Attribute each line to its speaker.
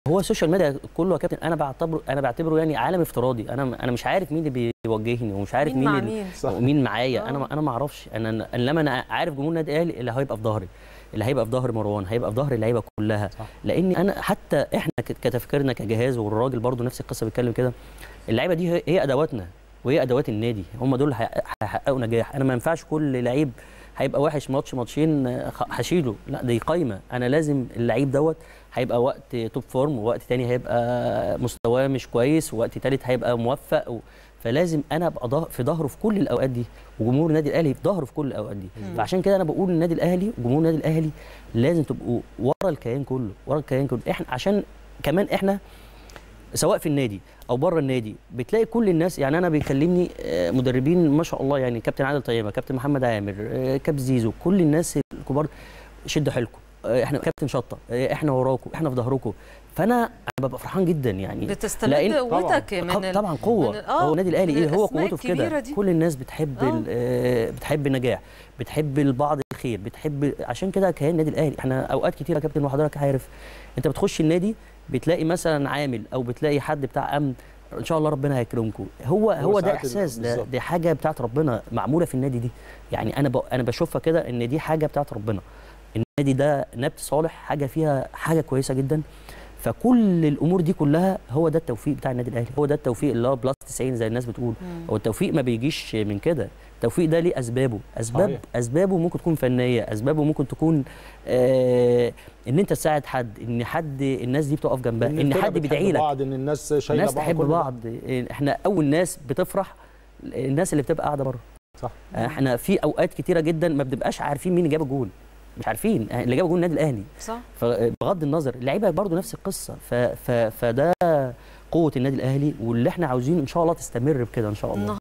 Speaker 1: هو السوشيال ميديا كله يا كابتن انا بعتبره انا بعتبره يعني عالم افتراضي انا انا مش عارف مين اللي بيوجهني ومش عارف
Speaker 2: مين
Speaker 1: مين
Speaker 2: مع
Speaker 1: اللي-
Speaker 2: مين
Speaker 3: صح.
Speaker 1: ومين معايا انا
Speaker 2: آه.
Speaker 1: انا ما اعرفش انا انما انا عارف جمهور النادي الاهلي اللي هيبقى في ظهري اللي هيبقى في ظهر مروان هيبقى في ظهر اللعيبه كلها
Speaker 3: صح.
Speaker 1: لان انا حتى احنا ك- كتفكيرنا كجهاز والراجل برضو نفس القصه بيتكلم كده اللعيبه دي هي- هي ادواتنا وهي ادوات النادي هم دول اللي هيحقق- هيحققوا نجاح انا ما ينفعش كل لعيب هيبقى وحش ماتش ماتشين آه، خ- هشيله لا دي قايمه انا لازم اللعيب دوت هيبقى وقت توب فورم ووقت تاني هيبقى مستواه مش كويس ووقت تالت هيبقى موفق و... فلازم انا ابقى ضه- في ظهره في كل الاوقات دي وجمهور النادي الاهلي في ظهره في كل الاوقات دي
Speaker 2: مم.
Speaker 1: فعشان كده انا بقول النادي الاهلي وجمهور النادي الاهلي لازم تبقوا ورا الكيان كله ورا الكيان كله احنا عشان كمان احنا سواء في النادي او بره النادي بتلاقي كل الناس يعني انا بيكلمني آه، مدربين ما شاء الله يعني كابتن عادل طيبه كابتن محمد عامر آه، كاب زيزو كل الناس الكبار شدوا حيلكم آه، احنا كابتن شطه آه، احنا وراكم احنا في ظهركم فانا انا ببقى فرحان جدا يعني
Speaker 2: بتستمد
Speaker 1: لأن-
Speaker 2: قوتك من
Speaker 1: طب-
Speaker 2: ال-
Speaker 1: طبعا قوه
Speaker 2: من ال- آه،
Speaker 1: هو النادي الاهلي
Speaker 2: من
Speaker 1: ايه هو
Speaker 2: الأسماء
Speaker 1: قوته في
Speaker 2: الكبيرة
Speaker 1: كده
Speaker 2: دي.
Speaker 1: كل الناس بتحب
Speaker 2: آه.
Speaker 1: ال- آه، بتحب النجاح بتحب البعض الخير بتحب عشان كده كيان النادي الاهلي احنا اوقات كتير يا كابتن وحضرتك عارف انت بتخش النادي بتلاقي مثلا عامل او بتلاقي حد بتاع امن ان شاء الله ربنا هيكرمكم هو هو ده
Speaker 3: ساعات
Speaker 1: احساس ده
Speaker 3: بالظبط.
Speaker 1: دي حاجه بتاعت ربنا معموله في النادي دي يعني انا ب... انا بشوفها كده ان دي حاجه بتاعت ربنا النادي ده نبت صالح حاجه فيها حاجه كويسه جدا فكل الامور دي كلها هو ده التوفيق بتاع النادي الاهلي هو ده التوفيق اللي هو بلس 90 زي الناس بتقول
Speaker 2: مم.
Speaker 1: هو التوفيق ما بيجيش من كده التوفيق ده ليه اسبابه اسباب
Speaker 3: صحيح.
Speaker 1: اسبابه ممكن تكون فنيه اسبابه ممكن تكون آه ان انت تساعد حد ان حد الناس دي بتقف جنبها ان,
Speaker 3: الفرقة
Speaker 1: حد
Speaker 3: بتحب
Speaker 1: بيدعي لك
Speaker 3: بعض ان الناس شايله
Speaker 1: الناس
Speaker 3: بعض
Speaker 1: تحب
Speaker 3: كل ده.
Speaker 1: بعض احنا اول ناس بتفرح الناس اللي بتبقى قاعده بره
Speaker 3: صح
Speaker 1: احنا في اوقات كتيره جدا ما بنبقاش عارفين مين اللي جاب الجول مش عارفين اللي جاب الجول النادي الاهلي
Speaker 2: صح
Speaker 1: فبغض النظر اللعيبه برضو نفس القصه ف... ف... فده قوه النادي الاهلي واللي احنا عاوزين ان شاء الله تستمر بكده ان شاء الله